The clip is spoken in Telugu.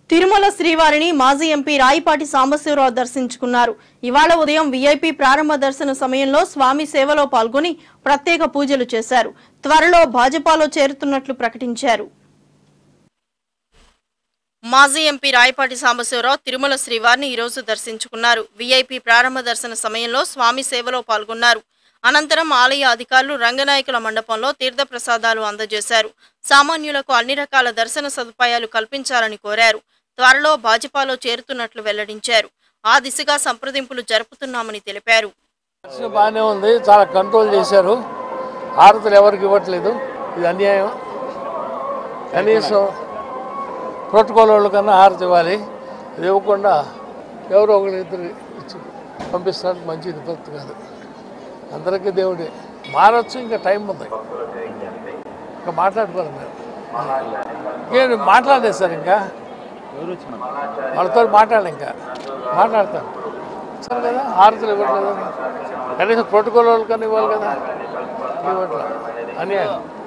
తిరుమల శ్రీవారిని మాజీ ఎంపీ రాయిపాటి సాంబశివరావు దర్శించుకున్నారు ఇవాళ ఉదయం వీఐపీ ప్రారంభ దర్శన సమయంలో స్వామి సేవలో పాల్గొని ప్రత్యేక పూజలు చేశారు త్వరలో భాజపాలో చేరుతున్నట్లు ప్రకటించారు మాజీ ఎంపీ రాయపాటి సాంబశివరావు తిరుమల శ్రీవారిని ఈరోజు దర్శించుకున్నారు వీఐపీ ప్రారంభ దర్శన సమయంలో స్వామి సేవలో పాల్గొన్నారు అనంతరం ఆలయ అధికారులు రంగనాయకుల మండపంలో తీర్థ ప్రసాదాలు అందజేశారు సామాన్యులకు అన్ని రకాల దర్శన సదుపాయాలు కల్పించాలని కోరారు త్వరలో భాజపాలో చేరుతున్నట్లు వెల్లడించారు ఆ దిశగా సంప్రదింపులు జరుపుతున్నామని తెలిపారు దర్శనం బాగానే ఉంది చాలా కంట్రోల్ చేశారు హారతులు ఎవరికి ఇవ్వట్లేదు ఇది అన్యాయం కనీసం ప్రోటోకాల్ వాళ్ళ కన్నా హారతి ఇవ్వాలి ఇది ఇవ్వకుండా ఎవరో ఒకరు ఇద్దరు ఇచ్చి పంపిస్తారు మంచిది పద్ధతి కాదు అందరికీ దేవుడే మారచ్చు ఇంకా టైం ఉంది ఇంకా మాట్లాడుకోవాలి మీరు ఇంకేం మాట్లాడలేదు సార్ ఇంకా వాళ్ళతో మాట్లాడాలి ఇంకా మాట్లాడతాను సరే కదా హారతులు ఇవ్వట్లేదు కనీసం ప్రోటోకాల్ వాళ్ళకన్నా ఇవ్వాలి కదా ఇవ్వట్లేదు అన్యాయం